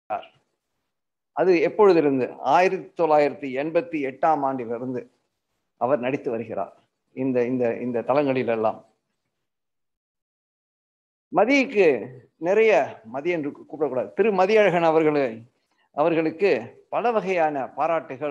அது எப்பொழுதிருந்து ஆயிரத்தி தொள்ளாயிரத்தி எண்பத்தி எட்டாம் ஆண்டிலிருந்து அவர் நடித்து வருகிறார் இந்த இந்த இந்த தளங்களிலெல்லாம் மதிக்கு நிறைய மதி என்று கூப்பிடக்கூடாது திரு மதியழகன் அவர்களை அவர்களுக்கு பல வகையான பாராட்டுகள்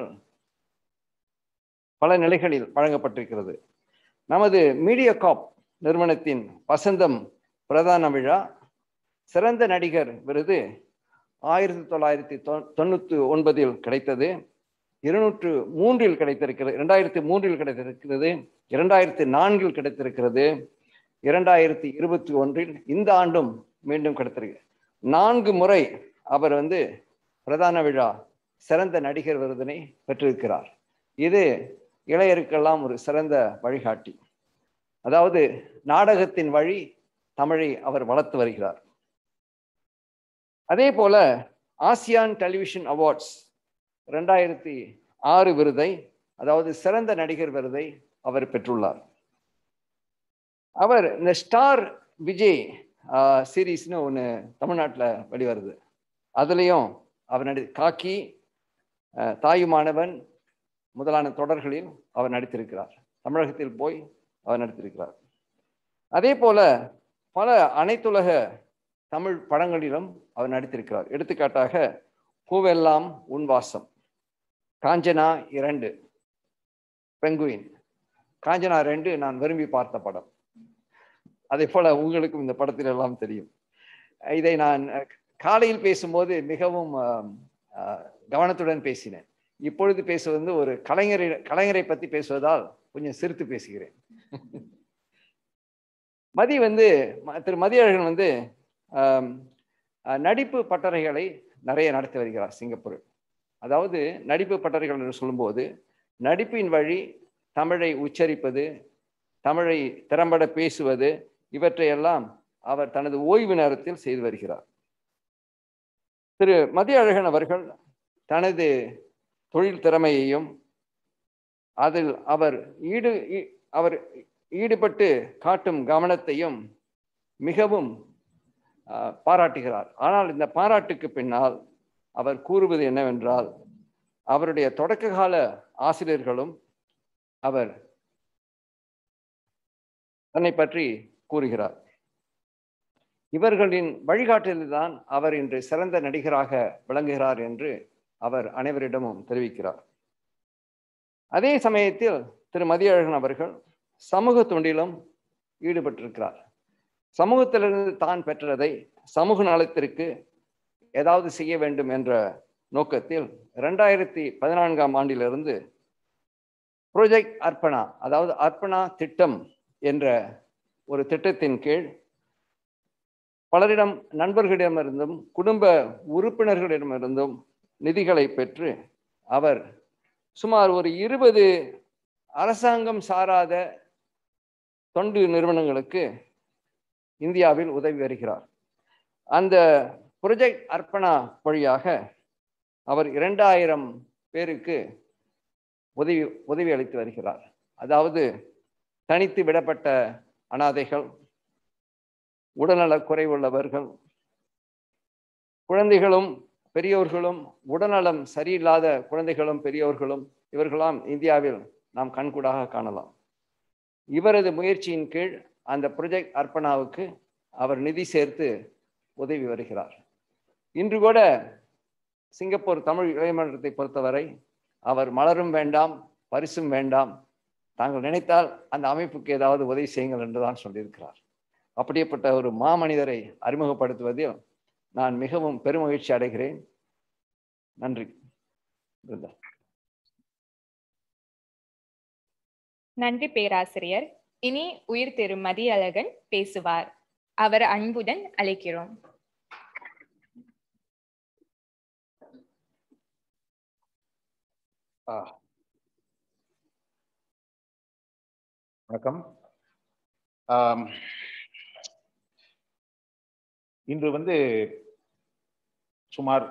பல நிலைகளில் வழங்கப்பட்டிருக்கிறது நமது மீடியா காப் நிறுவனத்தின் வசந்தம் பிரதான விழா சிறந்த நடிகர் விருது ஆயிரத்தி தொள்ளாயிரத்தி தொண்ணூத்தி ஒன்பதில் கிடைத்தது இருநூற்று மூன்றில் கிடைத்திருக்கிறது இரண்டாயிரத்தி மூன்றில் கிடைத்திருக்கிறது இரண்டாயிரத்தி நான்கில் கிடைத்திருக்கிறது இரண்டாயிரத்தி இருபத்தி ஒன்றில் இந்த ஆண்டும் மீண்டும் கிடைத்திருக்கு நான்கு முறை அவர் வந்து பிரதான விழா சிறந்த நடிகர் விருதினை பெற்றிருக்கிறார் இது இளையருக்கெல்லாம் ஒரு சிறந்த வழிகாட்டி அதாவது நாடகத்தின் வழி தமிழை அவர் வளர்த்து வருகிறார் அதே போல ஆசியான் டெலிவிஷன் அவார்ட்ஸ் ரெண்டாயிரத்தி ஆறு விருதை அதாவது சிறந்த நடிகர் விருதை அவர் பெற்றுள்ளார் அவர் இந்த ஸ்டார் விஜய் சீரீஸ்னு ஒன்று தமிழ்நாட்டில் வெளிவருது அதுலேயும் அவர் நடி காக்கி தாயுமானவன் முதலான தொடர்களில் அவர் நடித்திருக்கிறார் தமிழகத்தில் போய் அவர் நடித்திருக்கிறார் அதே போல பல அனைத்துலக தமிழ் படங்களிலும் அவர் நடித்திருக்கிறார் எடுத்துக்காட்டாக பூவெல்லாம் உன்வாசம் காஞ்சனா இரண்டு பெங்குயின் காஞ்சனா ரெண்டு நான் விரும்பி பார்த்த படம் அதே போல உங்களுக்கும் இந்த படத்தில் எல்லாம் தெரியும் இதை நான் காலையில் பேசும்போது மிகவும் கவனத்துடன் பேசினேன் இப்பொழுது பேசுவது வந்து ஒரு கலைஞரை கலைஞரை பற்றி பேசுவதால் கொஞ்சம் சிரித்து பேசுகிறேன் மதி வந்து திரு மதியழகன் வந்து நடிப்பு பட்டறைகளை நிறைய நடத்தி வருகிறார் சிங்கப்பூர் அதாவது நடிப்பு பட்டறைகள் என்று சொல்லும்போது நடிப்பின் வழி தமிழை உச்சரிப்பது தமிழை திறம்பட பேசுவது இவற்றையெல்லாம் அவர் தனது ஓய்வு நேரத்தில் செய்து வருகிறார் திரு மதிய அழகன் அவர்கள் தனது தொழில் திறமையையும் அதில் அவர் ஈடு அவர் ஈடுபட்டு காட்டும் கவனத்தையும் மிகவும் பாராட்டுகிறார் ஆனால் இந்த பாராட்டுக்கு பின்னால் அவர் கூறுவது என்னவென்றால் அவருடைய தொடக்க கால ஆசிரியர்களும் அவர் தன்னை பற்றி கூறுகிறார் இவர்களின் வழிகாட்டலில்தான் அவர் இன்று சிறந்த நடிகராக விளங்குகிறார் என்று அவர் அனைவரிடமும் தெரிவிக்கிறார் அதே சமயத்தில் திரு மதியழகன் அவர்கள் சமூக தொண்டிலும் ஈடுபட்டிருக்கிறார் சமூகத்திலிருந்து தான் பெற்றதை சமூக நலத்திற்கு ஏதாவது செய்ய வேண்டும் என்ற நோக்கத்தில் இரண்டாயிரத்தி பதினான்காம் ஆண்டிலிருந்து ப்ரொஜெக்ட் அர்ப்பணா அதாவது அர்ப்பணா திட்டம் என்ற ஒரு திட்டத்தின் கீழ் பலரிடம் நண்பர்களிடமிருந்தும் குடும்ப உறுப்பினர்களிடமிருந்தும் நிதிகளை பெற்று அவர் சுமார் ஒரு இருபது அரசாங்கம் சாராத தொண்டு நிறுவனங்களுக்கு இந்தியாவில் உதவி வருகிறார் அந்த ப்ரொஜெக்ட் அர்ப்பணா வழியாக அவர் இரண்டாயிரம் பேருக்கு உதவி உதவி அளித்து வருகிறார் அதாவது தனித்து விடப்பட்ட அனாதைகள் உடல்நல குறைவுள்ளவர்கள் குழந்தைகளும் பெரியோர்களும் உடல்நலம் சரியில்லாத குழந்தைகளும் பெரியோர்களும் இவர்களாம் இந்தியாவில் நாம் கண்கூடாக காணலாம் இவரது முயற்சியின் கீழ் அந்த ப்ரொஜெக்ட் அர்ப்பணாவுக்கு அவர் நிதி சேர்த்து உதவி வருகிறார் இன்று கூட சிங்கப்பூர் தமிழ் இளையமன்றத்தை பொறுத்தவரை அவர் மலரும் வேண்டாம் பரிசும் வேண்டாம் தாங்கள் நினைத்தால் அந்த அமைப்புக்கு ஏதாவது உதவி செய்யுங்கள் என்றுதான் சொல்லியிருக்கிறார் அப்படியேப்பட்ட ஒரு மாமனிதரை அறிமுகப்படுத்துவதில் நான் மிகவும் பெருமகிழ்ச்சி அடைகிறேன் நன்றி பிருந்தா நன்றி பேராசிரியர் இனி உயிர் திரு மதியழகன் பேசுவார் அவர் அன்புடன் அழைக்கிறோம் வணக்கம் ஆம், இன்று வந்து சுமார்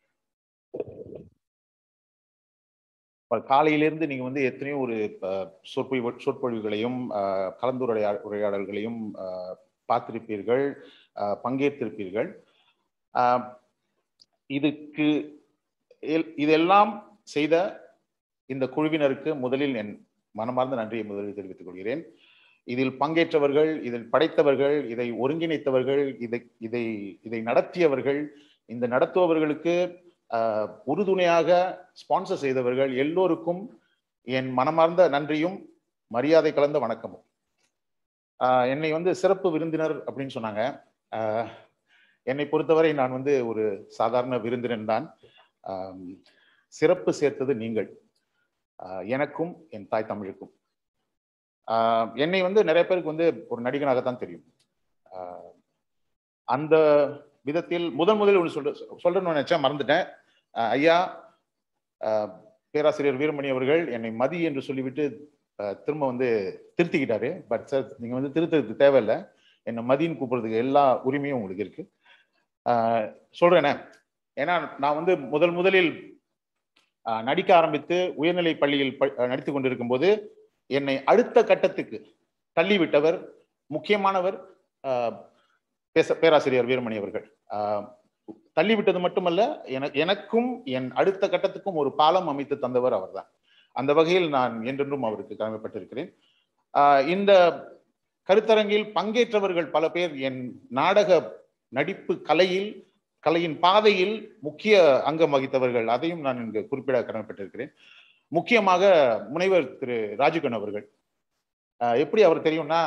இப்ப காலையிலிருந்து நீங்க வந்து எத்தனையோ ஒரு அஹ், சொற்பொழிவு சொற்பொழிவுகளையும் அஹ், கலந்துரையா உரையாடல்களையும் அஹ், பார்த்திருப்பீர்கள் அஹ், பங்கேற்றிருப்பீர்கள் ஆஹ், இதுக்கு எல்- இதெல்லாம் செய்த இந்த குழுவினருக்கு முதலில் என் மனமார்ந்த நன்றியை முதலில் தெரிவித்துக் கொள்கிறேன் இதில் பங்கேற்றவர்கள் இதில் படைத்தவர்கள் இதை ஒருங்கிணைத்தவர்கள் இதை இதை இதை நடத்தியவர்கள் இந்த நடத்துபவர்களுக்கு ஆஹ், உறுதுணையாக ஸ்பான்சர் செய்தவர்கள் எல்லோருக்கும் என் மனமார்ந்த நன்றியும் மரியாதை கலந்த வணக்கமும் ஆஹ், என்னை வந்து சிறப்பு விருந்தினர் அப்படின்னு சொன்னாங்க ஆஹ், என்னை பொறுத்தவரை நான் வந்து ஒரு சாதாரண விருந்தினன் தான் ஆம், சிறப்பு சேர்த்தது நீங்கள் ஆஹ், எனக்கும் என் தாய் தமிழுக்கும் ஆஹ், என்னை வந்து நிறைய பேருக்கு வந்து ஒரு நடிகனாகத்தான் தெரியும் ஆஹ், அந்த விதத்தில் முதன் முதலில் ஒன்று சொல்ற சொல்றேன்னு நினைச்சேன் மறந்துட்டேன் ஆஹ், ஐயா ஆஹ், பேராசிரியர் வீரமணி அவர்கள் என்னை மதி என்று சொல்லிவிட்டு ஆஹ், திரும்ப வந்து திருத்திக்கிட்டாரு பட் சார் நீங்க வந்து திருத்தறதுக்கு தேவையில்லை என்னை மதின்னு கூப்பிடுறதுக்கு எல்லா உரிமையும் உங்களுக்கு இருக்கு ஆஹ், சொல்றேனே ஏன்னா நான் வந்து முதல் முதலில் ஆஹ், நடிக்க ஆரம்பித்து உயர்நிலை பள்ளியில் ப- ஆஹ், நடித்துக் கொண்டிருக்கும் போது என்னை அடுத்த கட்டத்துக்கு தள்ளிவிட்டவர் முக்கியமானவர் ஆஹ், பேச பேராசிரியர் வீரமணி அவர்கள் ஆஹ், தள்ளிவிட்டது மட்டுமல்ல என- எனக்கும் என் அடுத்த கட்டத்துக்கும் ஒரு பாலம் அமைத்து தந்தவர் அவர்தான் அந்த வகையில் நான் என்றென்றும் அவருக்கு கடமைப்பட்டிருக்கிறேன் ஆஹ், இந்த கருத்தரங்கில் பங்கேற்றவர்கள் பல பேர் என் நாடக நடிப்பு கலையில் கலையின் பாதையில் முக்கிய அங்கம் வகித்தவர்கள் அதையும் நான் இங்கு குறிப்பிட கடமைப்பட்டிருக்கிறேன் முக்கியமாக முனைவர் திரு ராஜுகன் அவர்கள் ஆஹ் எப்படி அவர் தெரியும்னா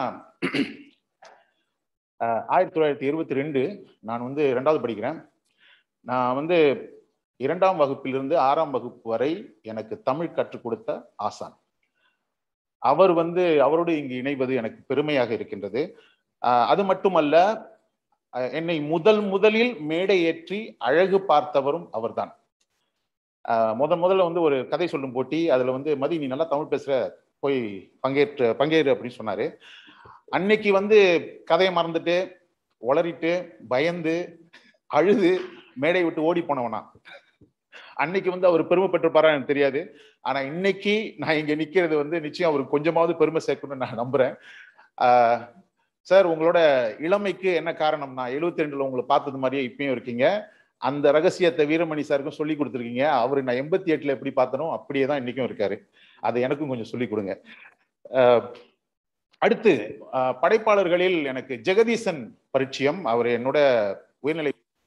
ஆஹ் ஆயிரத்தி தொள்ளாயிரத்தி இருபத்தி ரெண்டு நான் வந்து ரெண்டாவது படிக்கிறேன் நான் வந்து இரண்டாம் வகுப்பிலிருந்து ஆறாம் வகுப்பு வரை எனக்கு தமிழ் கற்றுக் கொடுத்த ஆசான் அவர் வந்து அவரோடு இங்கு இணைவது எனக்கு பெருமையாக இருக்கின்றது ஆஹ் அது மட்டுமல்ல அஹ் என்னை முதல் முதலில் மேடை ஏற்றி அழகு பார்த்தவரும் அவர்தான் ஆஹ் முதல் முதல்ல வந்து ஒரு கதை சொல்லும் போட்டி அதுல வந்து மதி நீ நல்லா தமிழ் பேசுற போய் பங்கேற்று பங்கேறு அப்படின்னு சொன்னாரு அன்னைக்கு வந்து கதையை மறந்துட்டு உளறிட்டு பயந்து அழுது மேடை விட்டு ஓடி போனவனா அன்னைக்கு வந்து அவர் பெருமை பெற்றிருப்பாரா எனக்கு தெரியாது ஆனா இன்னைக்கு நான் இங்க நிக்கிறது வந்து நிச்சயம் அவருக்கு கொஞ்சமாவது பெருமை சேர்க்கணும்னு நான் நம்புறேன் ஆஹ் சார் உங்களோட இளமைக்கு என்ன காரணம்னா எழுபத்தி ரெண்டுல உங்களை பார்த்தது மாதிரியே இப்பயும் இருக்கீங்க அந்த ரகசியத்தை வீரமணி சாருக்கும் சொல்லி கொடுத்துருக்கீங்க அவர் நான் எண்பத்தி எட்டுல எப்படி பார்த்தனோ அப்படியே தான் இன்னைக்கும் இருக்காரு அதை எனக்கும் கொஞ்சம் சொல்லி கொடுங்க ஆஹ் அடுத்து ஆஹ் படைப்பாளர்களில் எனக்கு ஜெகதீசன் பரிச்சயம் அவர் என்னோட உயர்நிலை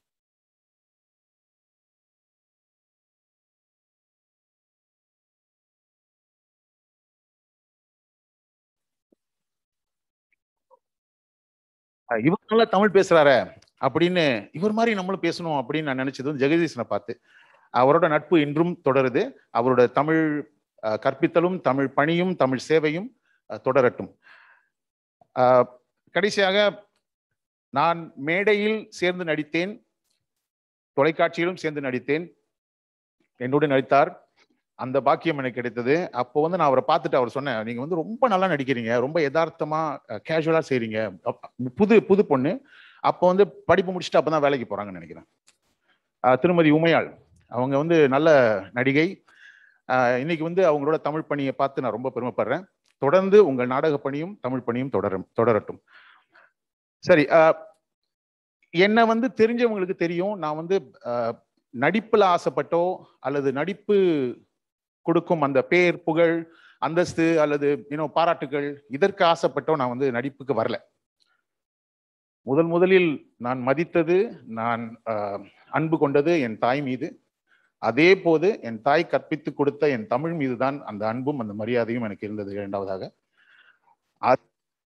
அஹ் இவர் நல்லா தமிழ் பேசுறாரே அப்படின்னு இவர் மாதிரி நம்மளும் பேசணும் அப்படின்னு நான் நினைச்சது வந்து ஜெகதீசனை பார்த்து அவரோட நட்பு இன்றும் தொடருது அவரோட தமிழ் அஹ், கற்பித்தலும் தமிழ் பணியும் தமிழ் சேவையும் அஹ், தொடரட்டும் அஹ், கடைசியாக நான் மேடையில் சேர்ந்து நடித்தேன் தொலைக்காட்சியிலும் சேர்ந்து நடித்தேன் என்னோடு நடித்தார் அந்த பாக்கியம் எனக்கு கிடைத்தது அப்போ வந்து நான் அவரை பார்த்துட்டு அவர் சொன்னேன் நீங்க வந்து ரொம்ப நல்லா நடிக்கிறீங்க ரொம்ப யதார்த்தமா கேஷுவலா செய்றீங்க அப்- புது புது பொண்ணு அப்போ வந்து படிப்பு முடிச்சுட்டு அப்பதான் வேலைக்கு போறாங்கன்னு நினைக்கிறேன் ஆஹ் திருமதி உமையாள் அவங்க வந்து நல்ல நடிகை ஆஹ் இன்னைக்கு வந்து அவங்களோட தமிழ் பணியை பார்த்து நான் ரொம்ப பெருமைப்படுறேன் தொடர்ந்து உங்கள் நாடக பணியும் தமிழ் பணியும் தொடரும் தொடரட்டும் சரி ஆஹ் என்னை வந்து தெரிஞ்சவங்களுக்கு தெரியும் நான் வந்து ஆஹ் நடிப்புல ஆசைப்பட்டோ அல்லது நடிப்பு கொடுக்கும் அந்த பேர் புகழ் அந்தஸ்து அல்லது இன்னும் பாராட்டுகள் இதற்கு ஆசைப்பட்டோ நான் வந்து நடிப்புக்கு வரல முதல் முதலில் நான் மதித்தது நான் ஆஹ், அன்பு கொண்டது என் தாய் மீது அதே போது என் தாய் கற்பித்து கொடுத்த என் தமிழ் மீதுதான் அந்த அன்பும் அந்த மரியாதையும் எனக்கு இருந்தது இரண்டாவதாக அ-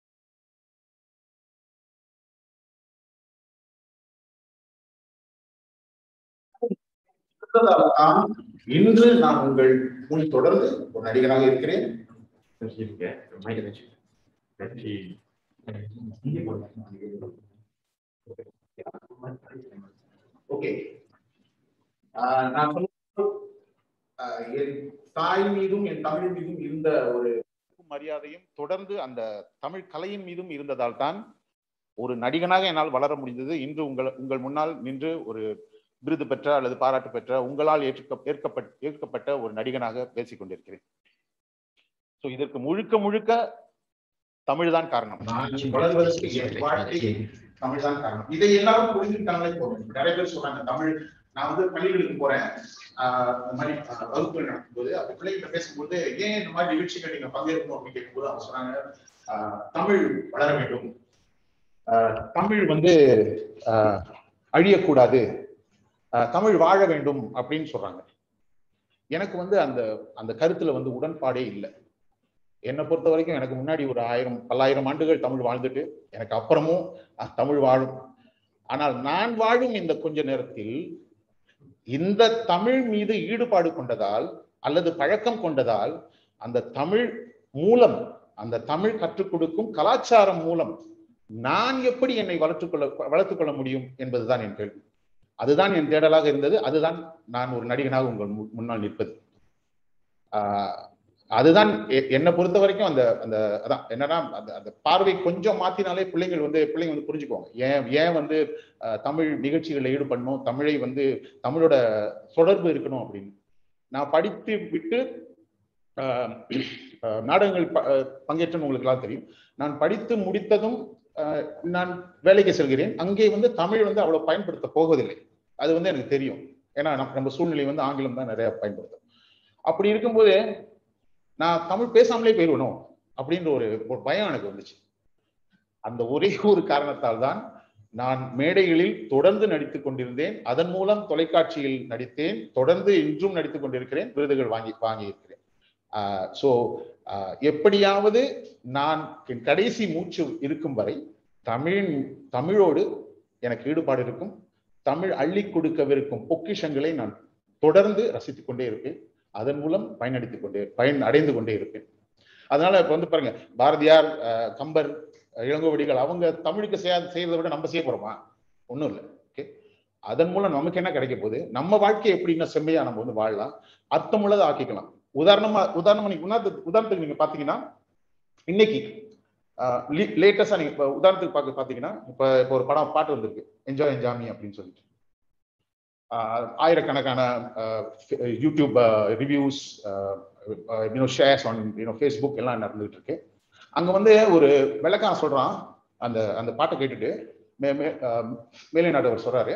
அடுத்ததாகத்தான் இன்று நான் உங்கள் முன் தொடர்ந்து ஒரு நடிகராக இருக்கிறேன் ஓகே நான் சொன்ன ஆஹ், என் தாய் மீதும் என் தமிழ் மீதும் இருந்த ஒரு மரியாதையும் தொடர்ந்து அந்த தமிழ் கலையின் மீதும் இருந்ததால் தான் ஒரு நடிகனாக என்னால் வளர முடிந்தது இன்று உங்கள் உங்கள் முன்னால் நின்று ஒரு விருது பெற்ற அல்லது பாராட்டு பெற்ற உங்களால் ஏற்க ஏற்கப்பட்ட ஏற்கப்பட்ட ஒரு நடிகனாக பேசிக் கொண்டிருக்கிறேன் ஸோ இதற்கு முழுக்க முழுக்க தமிழ் தான் காரணம் நான் வளர்வதற்கு என் வாழ்க்கை தமிழ் தான் காரணம் இதை எல்லாரும் புரிஞ்சுக்கிட்டாங்களே போதும் நிறைய பேர் சொல்றாங்க தமிழ் நான் வந்து பள்ளிகளுக்கு போறேன் ஆஹ் இந்த மாதிரி ஆஹ் வகுப்புகள் நடக்கும்போது அப்ப பிள்ளைகிட்ட பேசும்போது ஏன் இந்த மாதிரி நிகழ்ச்சிகள் நீங்க பங்கேற்கணும் அப்படின்னு கேட்கும்போது அவங்க சொன்னாங்க ஆஹ் தமிழ் வளர வேண்டும் ஆஹ் தமிழ் வந்து ஆஹ் அழியக்கூடாது ஆஹ் தமிழ் வாழ வேண்டும் அப்படின்னு சொல்றாங்க எனக்கு வந்து அந்த அந்த கருத்துல வந்து உடன்பாடே இல்லை என்னை பொறுத்த வரைக்கும் எனக்கு முன்னாடி ஒரு ஆயிரம் பல்லாயிரம் ஆண்டுகள் தமிழ் வாழ்ந்துட்டு எனக்கு அப்புறமும் அஹ், தமிழ் வாழும் ஆனால் நான் வாழும் இந்த கொஞ்ச நேரத்தில் இந்த தமிழ் மீது ஈடுபாடு கொண்டதால் அல்லது பழக்கம் கொண்டதால் அந்த தமிழ் மூலம் அந்த தமிழ் கற்றுக் கொடுக்கும் கலாச்சாரம் மூலம் நான் எப்படி என்னை வளர்த்துக் கொள்ள வளர்த்துக் கொள்ள முடியும் என்பதுதான் என் கேள்வி அதுதான் என் தேடலாக இருந்தது அதுதான் நான் ஒரு நடிகனாக உங்கள் மு- முன்னால் நிற்பது ஆஹ் அதுதான் எ- என்னை பொறுத்த வரைக்கும் அந்த அந்த அதான் என்னன்னா அந்த அந்த பார்வை கொஞ்சம் மாத்தினாலே பிள்ளைங்கள் வந்து பிள்ளைங்க வந்து புரிஞ்சுக்குவாங்க ஏன் ஏன் வந்து ஆஹ், தமிழ் நிகழ்ச்சிகளில் ஈடுபடணும் தமிழை வந்து தமிழோட தொடர்பு இருக்கணும் அப்படின்னு நான் படித்து விட்டு ஆஹ், ஆஹ், நாடகங்கள் ப- ஆஹ், பங்கேற்றேன்னு உங்களுக்கு எல்லாம் தெரியும் நான் படித்து முடித்ததும் ஆஹ், நான் வேலைக்கு செல்கிறேன் அங்கே வந்து தமிழ் வந்து அவ்வளவு பயன்படுத்த போவதில்லை அது வந்து எனக்கு தெரியும் ஏன்னா நம்ம நம்ம சூழ்நிலை வந்து ஆங்கிலம் தான் நிறைய பயன்படுத்தும் அப்படி இருக்கும்போது நான் தமிழ் பேசாமலே போயிடுவனும் அப்படின்ற ஒரு ஒரு பயம் எனக்கு வந்துச்சு அந்த ஒரே ஒரு காரணத்தால் தான் நான் மேடைகளில் தொடர்ந்து நடித்துக் கொண்டிருந்தேன் அதன் மூலம் தொலைக்காட்சியில் நடித்தேன் தொடர்ந்து இன்றும் நடித்துக் கொண்டிருக்கிறேன் விருதுகள் வாங்கி வாங்கி இருக்கிறேன் ஸோ எப்படியாவது நான் என் கடைசி மூச்சு இருக்கும் வரை தமிழின் தமிழோடு எனக்கு ஈடுபாடு இருக்கும் தமிழ் அள்ளி கொடுக்கவிருக்கும் பொக்கிஷங்களை நான் தொடர்ந்து ரசித்துக் கொண்டே இருப்பேன் அதன் மூலம் பயனடித்துக் கொண்டே பயன் அடைந்து கொண்டே இருப்பேன் அதனால இப்ப வந்து பாருங்க பாரதியார் அஹ், கம்பர் அஹ், இளங்கோவடிகள் அவங்க தமிழுக்கு செய்ய செய்யறதை விட நம்ம செய்ய போறோமா ஒண்ணும் இல்லை ஓகே அதன் மூலம் நமக்கு என்ன கிடைக்க போகுது நம்ம வாழ்க்கையை எப்படி இன்னும் செம்மையா நம்ம வந்து வாழலாம் அர்த்தமுள்ளதை ஆக்கிக்கலாம் உதாரணமா உதாரணமா நீங்க உதாரணத்துக்கு உதாரணத்துக்கு நீங்க பாத்தீங்கன்னா இன்னைக்கு லேட்டஸ்டா நீங்க இப்ப உதாரணத்துக்கு பார்க்க பாத்தீங்கன்னா இப்ப இப்ப ஒரு படம் பாட்டு வந்திருக்கு என்ஜாய் என்ஜாமி அப்படின்னு சொல்லிட்டு ஆஹ் ஆயிரக்கணக்கான ஆஹ் YouTube reviews you know shares on you know Facebook எல்லாம் நடந்துகிட்டு இருக்கு அங்க வந்து ஒரு விளக்கம் சொல்றான் அந்த அந்த பாட்டை கேட்டுட்டு மே- மே- ஆஹ் மேலை நாட்டவர் சொல்றாரு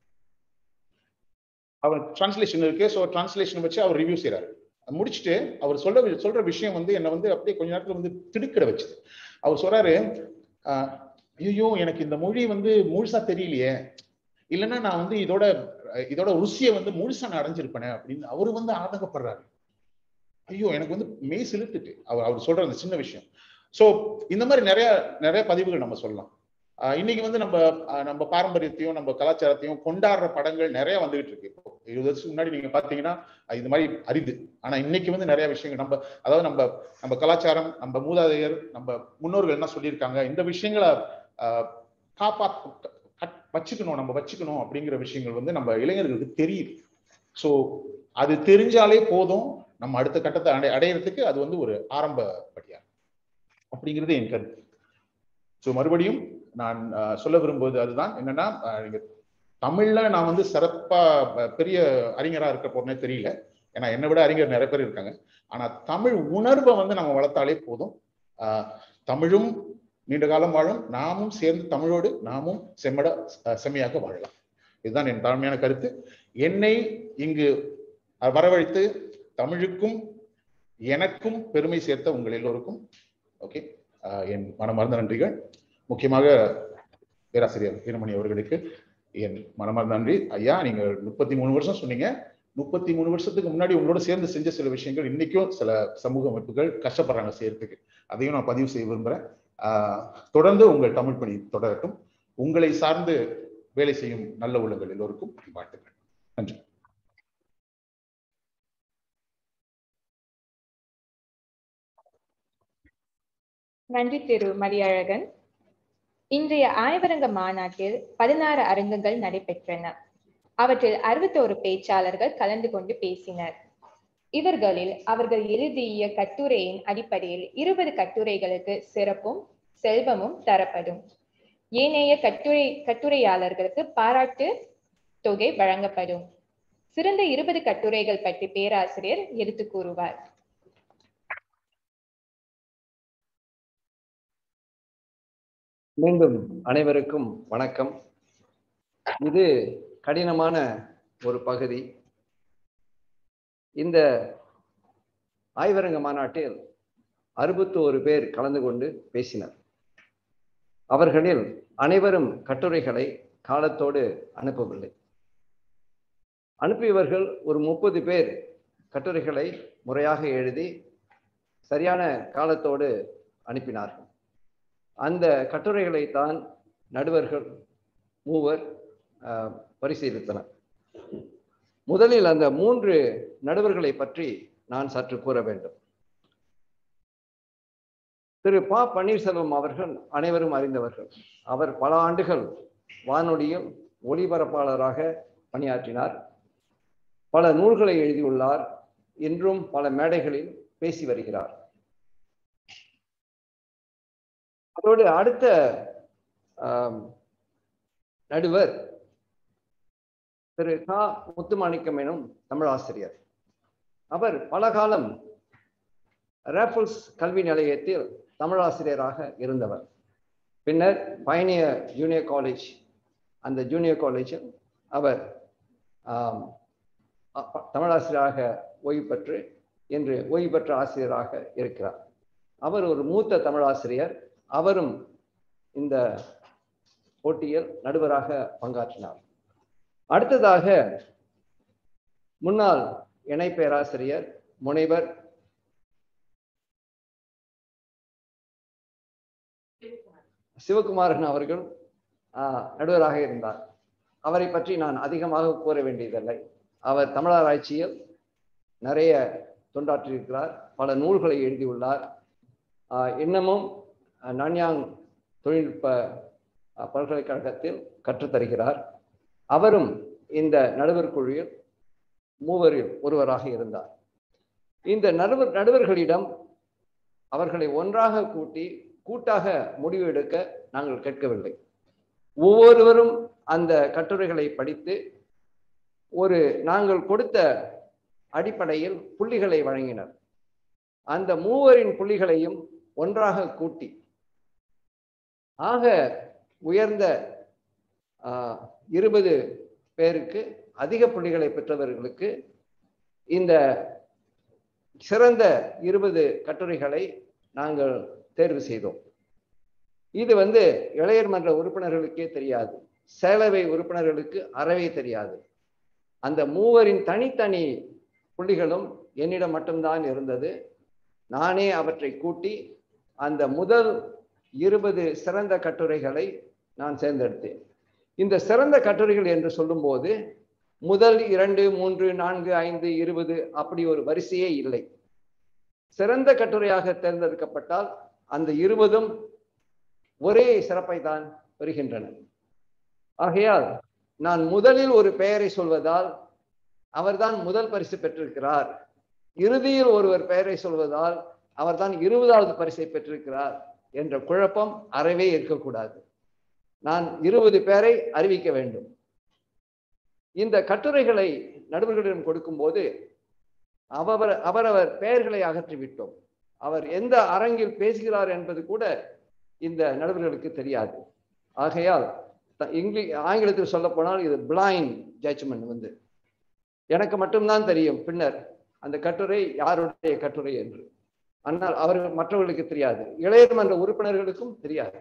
அவர் டிரான்ஸ்லேஷன் இருக்கு ஸோ டிரான்ஸ்லேஷன் வச்சு அவர் ரிவ்யூ செய்றாரு முடிச்சுட்டு அவர் சொல்ற வி- சொல்ற விஷயம் வந்து என்ன வந்து அப்படியே கொஞ்ச நேரத்துல வந்து திடுக்கிட வச்சுது அவர் சொல்றாரு ஆஹ் ஐயோ எனக்கு இந்த மொழி வந்து முழுசா தெரியலையே இல்லைன்னா நான் வந்து இதோட இதோட ருசியை வந்து முழுசா நான் அடைஞ்சிருப்பேனே அப்படின்னு அவரு வந்து ஆதங்கப்படுறாரு ஐயோ எனக்கு வந்து மெய் சிலுத்துட்டு அவர் அவர் சொல்ற அந்த சின்ன விஷயம் சோ இந்த மாதிரி நிறைய நிறைய பதிவுகள் நம்ம சொல்லலாம் ஆஹ் இன்னைக்கு வந்து நம்ம ஆஹ் நம்ம பாரம்பரியத்தையும் நம்ம கலாச்சாரத்தையும் கொண்டாடுற படங்கள் நிறைய வந்துகிட்டு இருக்கு இப்போ இருபது வருஷத்துக்கு முன்னாடி நீங்க பாத்தீங்கன்னா அஹ் இந்த மாதிரி அரிது ஆனா இன்னைக்கு வந்து நிறைய விஷயங்கள் நம்ம அதாவது நம்ம நம்ம கலாச்சாரம் நம்ம மூதாதையர் நம்ம முன்னோர்கள் என்ன சொல்லியிருக்காங்க இந்த விஷயங்களை ஆஹ் காப்பா கட்- வச்சுக்கணும் நம்ம வச்சுக்கணும் அப்படிங்கிற விஷயங்கள் வந்து நம்ம இளைஞர்களுக்கு தெரியுது ஸோ அது தெரிஞ்சாலே போதும் நம்ம அடுத்த கட்டத்தை அடை அடையிறதுக்கு அது வந்து ஒரு ஆரம்ப படியா அப்படிங்கிறது என் கருத்து ஸோ மறுபடியும் நான் ஆஹ், சொல்ல விரும்புவது அதுதான் என்னன்னா ஆஹ், நீங்க தமிழ்ல நான் வந்து சிறப்பா ப- பெரிய அறிஞரா இருக்க போறேனே தெரியல ஏன்னா என்னை விட அறிஞர் நிறைய பேர் இருக்காங்க ஆனா தமிழ் உணர்வை வந்து நம்ம வளர்த்தாலே போதும் ஆஹ், தமிழும் நீண்ட காலம் வாழும் நாமும் சேர்ந்து தமிழோடு நாமும் செம்மட அஹ், செம்மையாக வாழலாம் இதுதான் என் தாழ்மையான கருத்து என்னை இங்கு அஹ், வரவழைத்து தமிழுக்கும் எனக்கும் பெருமை சேர்த்த உங்கள் எல்லோருக்கும் ஓகே என் மனமார்ந்த நன்றிகள் முக்கியமாக பேராசிரியர் வீரமணி அவர்களுக்கு என் மனமார்ந்த நன்றி ஐயா நீங்க முப்பத்தி மூணு வருஷம் சொன்னீங்க முப்பத்தி மூணு வருஷத்துக்கு முன்னாடி உங்களோட சேர்ந்து செஞ்ச சில விஷயங்கள் இன்னைக்கும் சில சமூக அமைப்புகள் கஷ்டப்படுறாங்க செய்யறதுக்கு அதையும் நான் பதிவு செய்ய விரும்புறேன் ஆஹ் தொடர்ந்து உங்கள் தமிழ் பணி தொடரட்டும் உங்களை சார்ந்து வேலை செய்யும் நல்ல உள்ளங்கள் எல்லோருக்கும் என் வாழ்த்துக்கள் நன்றி நன்றி திரு மதியழகன் இன்றைய ஆய்வரங்க மாநாட்டில் பதினாறு அரங்குகள் நடைபெற்றன அவற்றில் அறுபத்தோரு பேச்சாளர்கள் கலந்து கொண்டு பேசினர் இவர்களில் அவர்கள் எழுதிய கட்டுரையின் அடிப்படையில் இருபது கட்டுரைகளுக்கு சிறப்பும் செல்வமும் தரப்படும் ஏனைய கட்டுரை கட்டுரையாளர்களுக்கு பாராட்டு தொகை வழங்கப்படும் சிறந்த இருபது கட்டுரைகள் பற்றி பேராசிரியர் எடுத்து கூறுவார் மீண்டும் அனைவருக்கும் வணக்கம் இது கடினமான ஒரு பகுதி இந்த ஆய்வரங்க மாநாட்டில் அறுபத்தோரு பேர் கலந்து கொண்டு பேசினர் அவர்களில் அனைவரும் கட்டுரைகளை காலத்தோடு அனுப்பவில்லை அனுப்பியவர்கள் ஒரு முப்பது பேர் கட்டுரைகளை முறையாக எழுதி சரியான காலத்தோடு அனுப்பினார்கள் அந்த கட்டுரைகளை தான் நடுவர்கள் மூவர் ஆஹ், பரிசீலித்தனர் முதலில் அந்த மூன்று நடுவர்களை பற்றி நான் சற்று கூற வேண்டும் திரு ப பன்னீர்செல்வம் அவர்கள் அனைவரும் அறிந்தவர்கள் அவர் பல ஆண்டுகள் வானொலியில் ஒளிபரப்பாளராக பணியாற்றினார் பல நூல்களை எழுதியுள்ளார் இன்றும் பல மேடைகளில் பேசி வருகிறார் அதோடு அடுத்த ஆம், நடுவர் திரு க முத்துமாணிக்கம் எனும் தமிழாசிரியர் அவர் பல காலம் ரேஃபல்ஸ் கல்வி நிலையத்தில் தமிழாசிரியராக இருந்தவர் பின்னர் பயணிய ஜூனியர் காலேஜ் அந்த ஜூனியர் காலேஜில் அவர் ஆம், அ- ப- தமிழாசிரியராக ஓய்வு பெற்று இன்று ஓய்வு பெற்ற ஆசிரியராக இருக்கிறார் அவர் ஒரு மூத்த தமிழாசிரியர் அவரும் இந்த போட்டியில் நடுவராக பங்காற்றினார் அடுத்ததாக முன்னாள் இணை பேராசிரியர் முனைவர் சிவகுமாரன் அவர்கள் ஆஹ், நடுவராக இருந்தார் அவரை பற்றி நான் அதிகமாக கூற வேண்டியதில்லை அவர் தமிழராட்சியில் நிறைய தொண்டாற்றியிருக்கிறார் பல நூல்களை எழுதியுள்ளார் ஆஹ், இன்னமும் அஹ், நான்யாங் தொழில்நுட்ப அஹ், பல்கலைக்கழகத்தில் கற்றுத்தருகிறார் அவரும் இந்த நடுவர் குழுவில் மூவரில் ஒருவராக இருந்தார் இந்த நடுவர் நடுவர்களிடம் அவர்களை ஒன்றாக கூட்டி கூட்டாக முடிவு எடுக்க நாங்கள் கேட்கவில்லை ஒவ்வொருவரும் அந்த கட்டுரைகளை படித்து ஒரு நாங்கள் கொடுத்த அடிப்படையில் புள்ளிகளை வழங்கினர் அந்த மூவரின் புள்ளிகளையும் ஒன்றாக கூட்டி ஆக உயர்ந்த ஆஹ், இருபது பேருக்கு அதிக புள்ளிகளை பெற்றவர்களுக்கு இந்த சிறந்த இருபது கட்டுரைகளை நாங்கள் தேர்வு செய்தோம் இது வந்து இளையர் மன்ற உறுப்பினர்களுக்கே தெரியாது சேலவை உறுப்பினர்களுக்கு அறவே தெரியாது அந்த மூவரின் தனித்தனி புள்ளிகளும் என்னிடம் மட்டும்தான் இருந்தது நானே அவற்றை கூட்டி அந்த முதல் இருபது சிறந்த கட்டுரைகளை நான் தேர்ந்தெடுத்தேன் இந்த சிறந்த கட்டுரைகள் என்று சொல்லும்போது முதல் இரண்டு மூன்று நான்கு ஐந்து இருபது அப்படி ஒரு வரிசையே இல்லை சிறந்த கட்டுரையாக தேர்ந்தெடுக்கப்பட்டால் அந்த இருபதும் ஒரே சிறப்பை தான் பெறுகின்றன ஆகையால் நான் முதலில் ஒரு பெயரை சொல்வதால் அவர்தான் முதல் பரிசு பெற்றிருக்கிறார் இறுதியில் ஒருவர் பெயரை சொல்வதால் அவர்தான் இருபதாவது பரிசை பெற்றிருக்கிறார் என்ற குழப்பம் அறவே இருக்கக்கூடாது நான் இருபது பேரை அறிவிக்க வேண்டும் இந்த கட்டுரைகளை நடுவர்களிடம் கொடுக்கும்போது அவர் அவரவர் பெயர்களை அகற்றிவிட்டோம் அவர் எந்த அரங்கில் பேசுகிறார் என்பது கூட இந்த நடுவர்களுக்கு தெரியாது ஆகையால் த- இங்கிலீஷ் ஆங்கிலத்தில் சொல்ல போனால் இது பிளைண்ட் ஜட்ஜ்மெண்ட் வந்து எனக்கு மட்டும்தான் தெரியும் பின்னர் அந்த கட்டுரை யாருடைய கட்டுரை என்று ஆனால் அவர்கள் மற்றவர்களுக்கு தெரியாது இளையர் மன்ற உறுப்பினர்களுக்கும் தெரியாது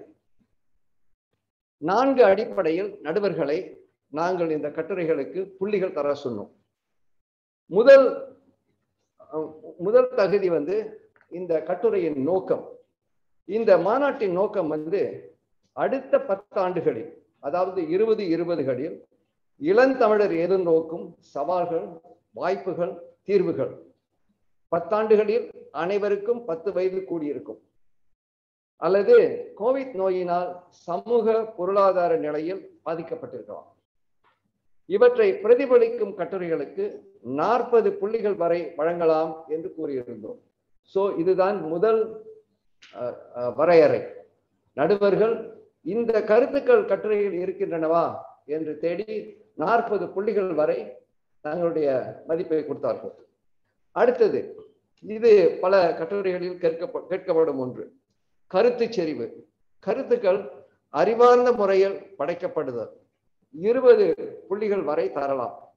நான்கு அடிப்படையில் நடுவர்களை நாங்கள் இந்த கட்டுரைகளுக்கு புள்ளிகள் தர சொன்னோம் முதல் அஹ், முதல் தகுதி வந்து இந்த கட்டுரையின் நோக்கம் இந்த மாநாட்டின் நோக்கம் வந்து அடுத்த பத்தாண்டுகளில் அதாவது இருபது இருபதுகளில் இளந்தமிழர் எதிர்நோக்கும் சவால்கள் வாய்ப்புகள் தீர்வுகள் பத்தாண்டுகளில் அனைவருக்கும் பத்து வயது கூடியிருக்கும் அல்லது கோவிட் நோயினால் சமூக பொருளாதார நிலையில் பாதிக்கப்பட்டிருக்கலாம் இவற்றை பிரதிபலிக்கும் கட்டுரைகளுக்கு நாற்பது புள்ளிகள் வரை வழங்கலாம் என்று கூறியிருந்தோம் சோ இதுதான் முதல் அஹ், அஹ், வரையறை நடுவர்கள் இந்த கருத்துக்கள் கட்டுரையில் இருக்கின்றனவா என்று தேடி நாற்பது புள்ளிகள் வரை தங்களுடைய மதிப்பை கொடுத்தார்கள் அடுத்தது இது பல கட்டுரைகளில் கேட்க கேட்கப்படும் ஒன்று கருத்து செறிவு கருத்துக்கள் அறிவார்ந்த முறையில் படைக்கப்படுதல் இருபது புள்ளிகள் வரை தரலாம்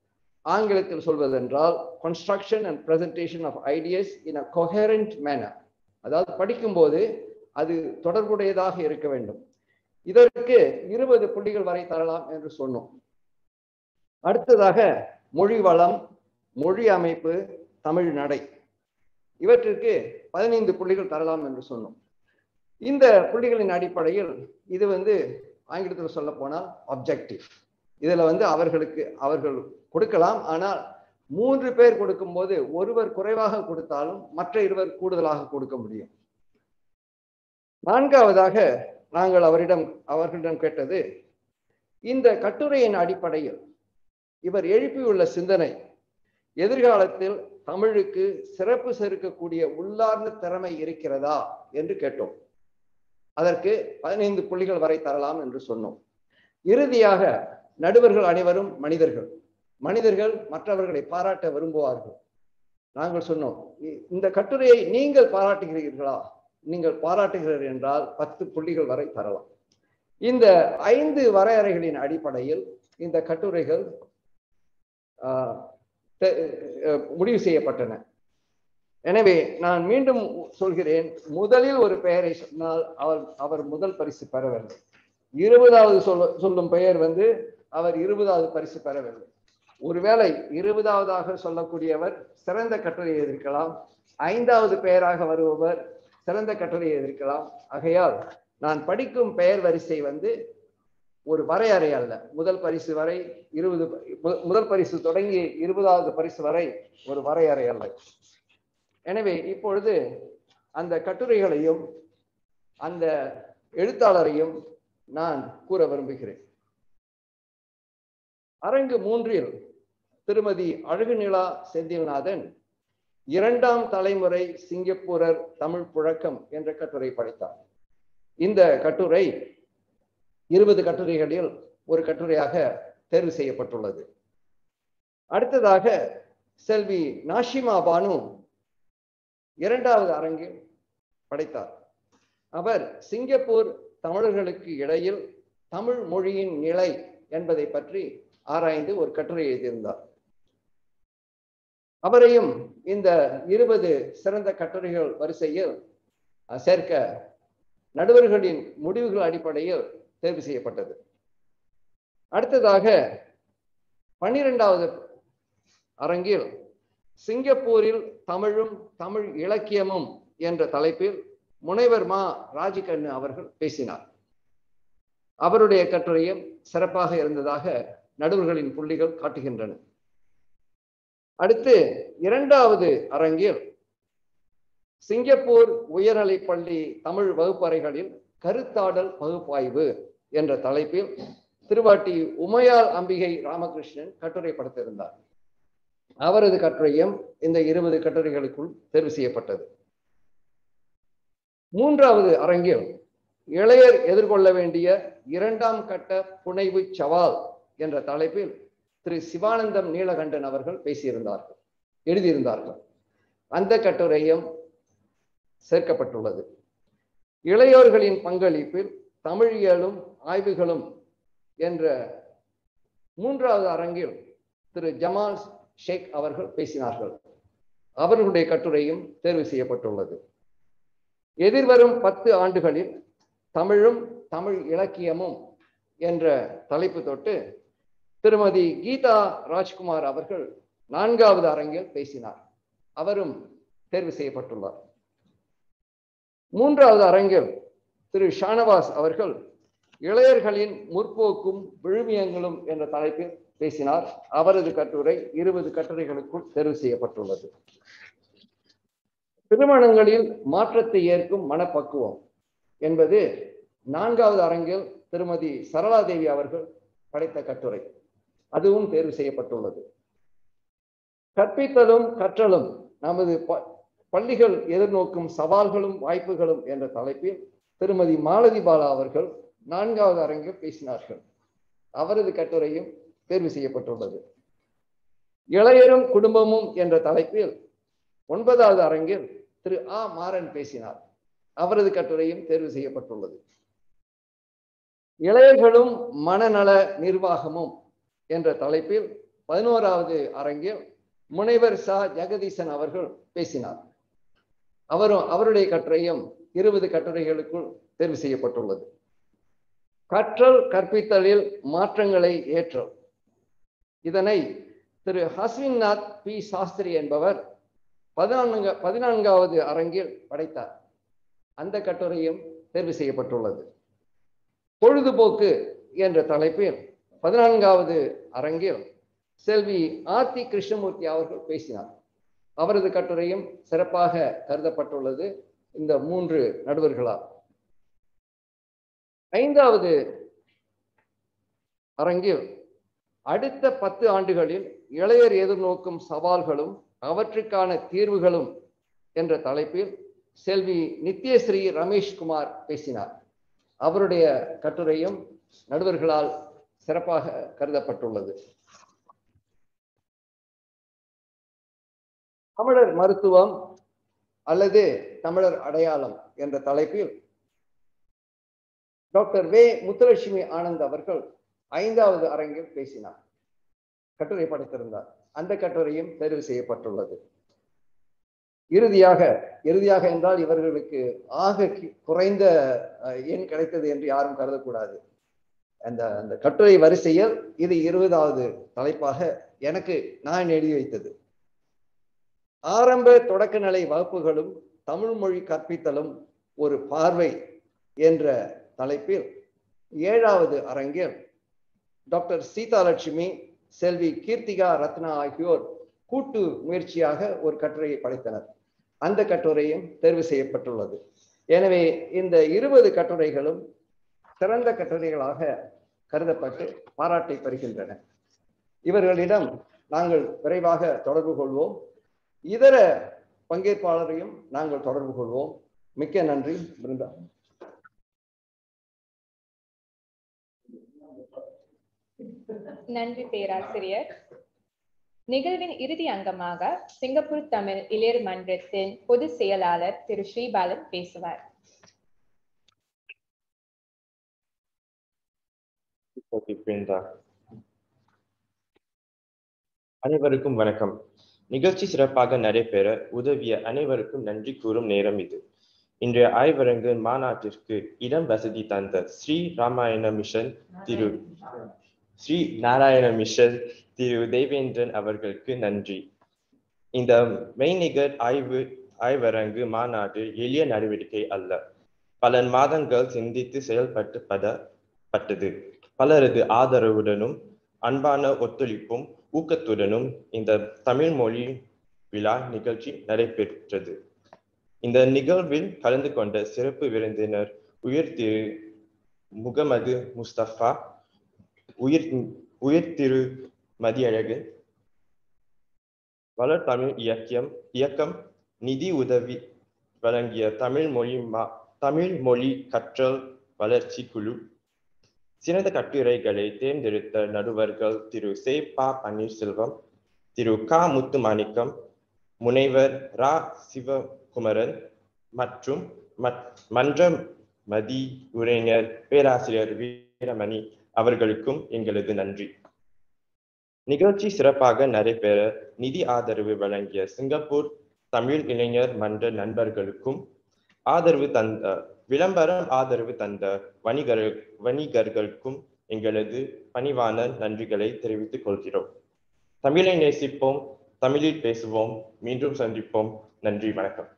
ஆங்கிலத்தில் சொல்வதென்றால் construction and presentation of ideas in a coherent manner அதாவது படிக்கும்போது அது தொடர்புடையதாக இருக்க வேண்டும் இதற்கு இருபது புள்ளிகள் வரை தரலாம் என்று சொன்னோம் அடுத்ததாக மொழி வளம் மொழி அமைப்பு தமிழ் நடை இவற்றிற்கு பதினைந்து புள்ளிகள் தரலாம் என்று சொன்னோம் இந்த புள்ளிகளின் அடிப்படையில் இது வந்து ஆங்கிலத்தில் சொல்ல போனால் அப்ஜெக்டிவ் இதுல வந்து அவர்களுக்கு அவர்கள் கொடுக்கலாம் ஆனால் மூன்று பேர் கொடுக்கும்போது ஒருவர் குறைவாக கொடுத்தாலும் மற்ற இருவர் கூடுதலாக கொடுக்க முடியும் நான்காவதாக நாங்கள் அவரிடம் அவர்களிடம் கேட்டது இந்த கட்டுரையின் அடிப்படையில் இவர் எழுப்பியுள்ள சிந்தனை எதிர்காலத்தில் தமிழுக்கு சிறப்பு சேர்க்கக்கூடிய உள்ளார்ந்த திறமை இருக்கிறதா என்று கேட்டோம் அதற்கு பதினைந்து புள்ளிகள் வரை தரலாம் என்று சொன்னோம் இறுதியாக நடுவர்கள் அனைவரும் மனிதர்கள் மனிதர்கள் மற்றவர்களை பாராட்ட விரும்புவார்கள் நாங்கள் சொன்னோம் இ- இந்த கட்டுரையை நீங்கள் பாராட்டுகிறீர்களா நீங்கள் பாராட்டுகிறீர்கள் என்றால் பத்து புள்ளிகள் வரை தரலாம் இந்த ஐந்து வரையறைகளின் அடிப்படையில் இந்த கட்டுரைகள் ஆஹ், தெ- அஹ், முடிவு செய்யப்பட்டன எனவே நான் மீண்டும் சொல்கிறேன் முதலில் ஒரு பெயரை சொன்னால் அவர் அவர் முதல் பரிசு பெறவில்லை இருபதாவது சொல்ல சொல்லும் பெயர் வந்து அவர் இருபதாவது பரிசு பெறவில்லை ஒருவேளை இருபதாவதாக சொல்லக்கூடியவர் சிறந்த கட்டுரை எதிர்க்கலாம் ஐந்தாவது பெயராக வருபவர் சிறந்த கட்டுரை எதிர்க்கலாம் ஆகையால் நான் படிக்கும் பெயர் வரிசை வந்து ஒரு வரையறை அல்ல முதல் பரிசு வரை இருபது மு- முதல் பரிசு தொடங்கி இருபதாவது பரிசு வரை ஒரு வரையறை அல்ல எனவே இப்பொழுது அந்த கட்டுரைகளையும் அந்த எழுத்தாளரையும் நான் கூற விரும்புகிறேன் அரங்கு மூன்றில் திருமதி அழகுநிலா செந்தில்நாதன் இரண்டாம் தலைமுறை சிங்கப்பூரர் தமிழ் புழக்கம் என்ற கட்டுரை படைத்தார் இந்த கட்டுரை இருபது கட்டுரைகளில் ஒரு கட்டுரையாக தேர்வு செய்யப்பட்டுள்ளது அடுத்ததாக செல்வி நாஷிமா பானு இரண்டாவது அரங்கில் படைத்தார் அவர் சிங்கப்பூர் தமிழர்களுக்கு இடையில் தமிழ் மொழியின் நிலை என்பதை பற்றி ஆராய்ந்து ஒரு கட்டுரை எழுதியிருந்தார் அவரையும் இந்த இருபது சிறந்த கட்டுரைகள் வரிசையில் அஹ், சேர்க்க நடுவர்களின் முடிவுகள் அடிப்படையில் தேர்வு செய்யப்பட்டது அடுத்ததாக பன்னிரெண்டாவது அரங்கில் சிங்கப்பூரில் தமிழும் தமிழ் இலக்கியமும் என்ற தலைப்பில் முனைவர் மா ராஜிகண்ணு அவர்கள் பேசினார் அவருடைய கட்டுரையும் சிறப்பாக இருந்ததாக நடுவர்களின் புள்ளிகள் காட்டுகின்றன அடுத்து இரண்டாவது அரங்கில் சிங்கப்பூர் உயர்நிலைப் பள்ளி தமிழ் வகுப்பறைகளில் கருத்தாடல் பகுப்பாய்வு என்ற தலைப்பில் திருவாட்டி உமையால் அம்பிகை ராமகிருஷ்ணன் கட்டுரை படுத்திருந்தார் அவரது கட்டுரையும் இந்த இருபது கட்டுரைகளுக்குள் தேர்வு செய்யப்பட்டது மூன்றாவது அரங்கில் இளையர் எதிர்கொள்ள வேண்டிய இரண்டாம் கட்ட புனைவு சவால் என்ற தலைப்பில் திரு சிவானந்தம் நீலகண்டன் அவர்கள் பேசியிருந்தார்கள் எழுதியிருந்தார்கள் அந்த கட்டுரையும் சேர்க்கப்பட்டுள்ளது இளையோர்களின் பங்களிப்பில் தமிழியலும் ஆய்வுகளும் என்ற மூன்றாவது அரங்கில் திரு ஜமால் ஷேக் அவர்கள் பேசினார்கள் அவர்களுடைய கட்டுரையும் தேர்வு செய்யப்பட்டுள்ளது எதிர்வரும் பத்து ஆண்டுகளில் தமிழும் தமிழ் இலக்கியமும் என்ற தலைப்பு தொட்டு திருமதி கீதா ராஜ்குமார் அவர்கள் நான்காவது அரங்கில் பேசினார் அவரும் தேர்வு செய்யப்பட்டுள்ளார் மூன்றாவது அரங்கில் திரு ஷானவாஸ் அவர்கள் இளையர்களின் முற்போக்கும் விழுமியங்களும் என்ற தலைப்பில் பேசினார் அவரது கட்டுரை இருபது கட்டுரைகளுக்குள் தேர்வு செய்யப்பட்டுள்ளது திருமணங்களில் மாற்றத்தை ஏற்கும் மனப்பக்குவம் என்பது நான்காவது அரங்கில் திருமதி சரளாதேவி அவர்கள் படைத்த கட்டுரை அதுவும் தேர்வு செய்யப்பட்டுள்ளது கற்பித்தலும் கற்றலும் நமது ப- பள்ளிகள் எதிர்நோக்கும் சவால்களும் வாய்ப்புகளும் என்ற தலைப்பில் திருமதி மாலதி பாலா அவர்கள் நான்காவது அரங்கில் பேசினார்கள் அவரது கட்டுரையும் தேர்வு செய்யப்பட்டுள்ளது இளையரும் குடும்பமும் என்ற தலைப்பில் ஒன்பதாவது அரங்கில் திரு ஆ மாறன் பேசினார் அவரது கட்டுரையும் தேர்வு செய்யப்பட்டுள்ளது இளையர்களும் மனநல நிர்வாகமும் என்ற தலைப்பில் பதினோராவது அரங்கில் முனைவர் சா ஜெகதீசன் அவர்கள் பேசினார் அவரும் அவருடைய கட்டுரையும் இருபது கட்டுரைகளுக்குள் தேர்வு செய்யப்பட்டுள்ளது கற்றல் கற்பித்தலில் மாற்றங்களை ஏற்றல் இதனை திரு ஹஸ்வின்நாத் பி சாஸ்திரி என்பவர் பதினான்கு பதினான்காவது அரங்கில் படைத்தார் அந்த கட்டுரையும் தேர்வு செய்யப்பட்டுள்ளது பொழுதுபோக்கு என்ற தலைப்பில் பதினான்காவது அரங்கில் செல்வி ஆர்த்தி கிருஷ்ணமூர்த்தி அவர்கள் பேசினார் அவரது கட்டுரையும் சிறப்பாக கருதப்பட்டுள்ளது இந்த மூன்று நடுவர்களால் ஐந்தாவது அரங்கில் அடுத்த பத்து ஆண்டுகளில் இளையர் எதிர்நோக்கும் சவால்களும் அவற்றுக்கான தீர்வுகளும் என்ற தலைப்பில் செல்வி நித்யஸ்ரீ ரமேஷ்குமார் பேசினார் அவருடைய கட்டுரையும் நடுவர்களால் சிறப்பாக கருதப்பட்டுள்ளது தமிழர் மருத்துவம் அல்லது தமிழர் அடையாளம் என்ற தலைப்பில் டாக்டர் வே முத்துலட்சுமி ஆனந்த் அவர்கள் ஐந்தாவது அரங்கில் பேசினார் கட்டுரை படைத்திருந்தார் அந்த கட்டுரையும் தேர்வு செய்யப்பட்டுள்ளது இறுதியாக இறுதியாக என்றால் இவர்களுக்கு ஆக குறைந்த எண் கிடைத்தது என்று யாரும் கருதக்கூடாது அந்த அந்த கட்டுரை வரிசையில் இது இருபதாவது தலைப்பாக எனக்கு நான் எழுதி வைத்தது ஆரம்ப தொடக்க நிலை வகுப்புகளும் தமிழ் மொழி கற்பித்தலும் ஒரு பார்வை என்ற தலைப்பில் ஏழாவது அரங்கில் டாக்டர் சீதாலட்சுமி செல்வி கீர்த்திகா ரத்னா ஆகியோர் கூட்டு முயற்சியாக ஒரு கட்டுரையை படைத்தனர் அந்த கட்டுரையும் தேர்வு செய்யப்பட்டுள்ளது எனவே இந்த இருபது கட்டுரைகளும் சிறந்த கட்டுரைகளாக கருதப்பட்டு பாராட்டை பெறுகின்றன இவர்களிடம் நாங்கள் விரைவாக தொடர்பு கொள்வோம் இதர பங்கேற்பாளரையும் நாங்கள் தொடர்பு கொள்வோம் மிக்க நன்றி பிருந்தா நன்றி பேராசிரியர் நிகழ்வின் இறுதி அங்கமாக சிங்கப்பூர் தமிழ் இளையர் மன்றத்தின் பொதுச் செயலாளர் திரு ஸ்ரீபாலன் பேசுவார் அனைவருக்கும் வணக்கம் நிகழ்ச்சி சிறப்பாக நடைபெற உதவிய அனைவருக்கும் நன்றி கூறும் நேரம் இது இன்றைய ஆய்வரங்கு மாநாட்டிற்கு இடம் வசதி தந்த ஸ்ரீ ராமாயண மிஷன் திரு ஸ்ரீ நாராயண மிஷன் திரு தேவேந்திரன் அவர்களுக்கு நன்றி இந்த மெய்நிகர் ஆய்வு ஆய்வரங்கு மாநாடு எளிய நடவடிக்கை அல்ல பல மாதங்கள் சிந்தித்து செயல்பட்டு பட்டது பலரது ஆதரவுடனும் அன்பான ஒத்துழைப்பும் ஊக்கத்துடனும் இந்த தமிழ் மொழி விழா நிகழ்ச்சி நடைபெற்றது இந்த நிகழ்வில் கலந்து கொண்ட சிறப்பு விருந்தினர் உயர் திரு முகமது முஸ்தபா உயிர் உயிர் திரு மதியழகு வளர் தமிழ் இயக்கியம் இயக்கம் நிதி உதவி வழங்கிய தமிழ் மொழி மா தமிழ் மொழி கற்றல் வளர்ச்சி குழு சிறந்த கட்டுரைகளை தேர்ந்தெடுத்த நடுவர்கள் திரு சே பா பன்னீர்செல்வம் திரு க முத்துமாணிக்கம் முனைவர் ரா சிவகுமரன் மற்றும் மன்ற மதி உரைஞர் பேராசிரியர் வீரமணி அவர்களுக்கும் எங்களது நன்றி நிகழ்ச்சி சிறப்பாக நடைபெற நிதி ஆதரவு வழங்கிய சிங்கப்பூர் தமிழ் இளைஞர் மன்ற நண்பர்களுக்கும் ஆதரவு தந்த விளம்பரம் ஆதரவு தந்த வணிகர் வணிகர்களுக்கும் எங்களது பணிவான நன்றிகளை தெரிவித்துக் கொள்கிறோம் தமிழை நேசிப்போம் தமிழில் பேசுவோம் மீண்டும் சந்திப்போம் நன்றி வணக்கம்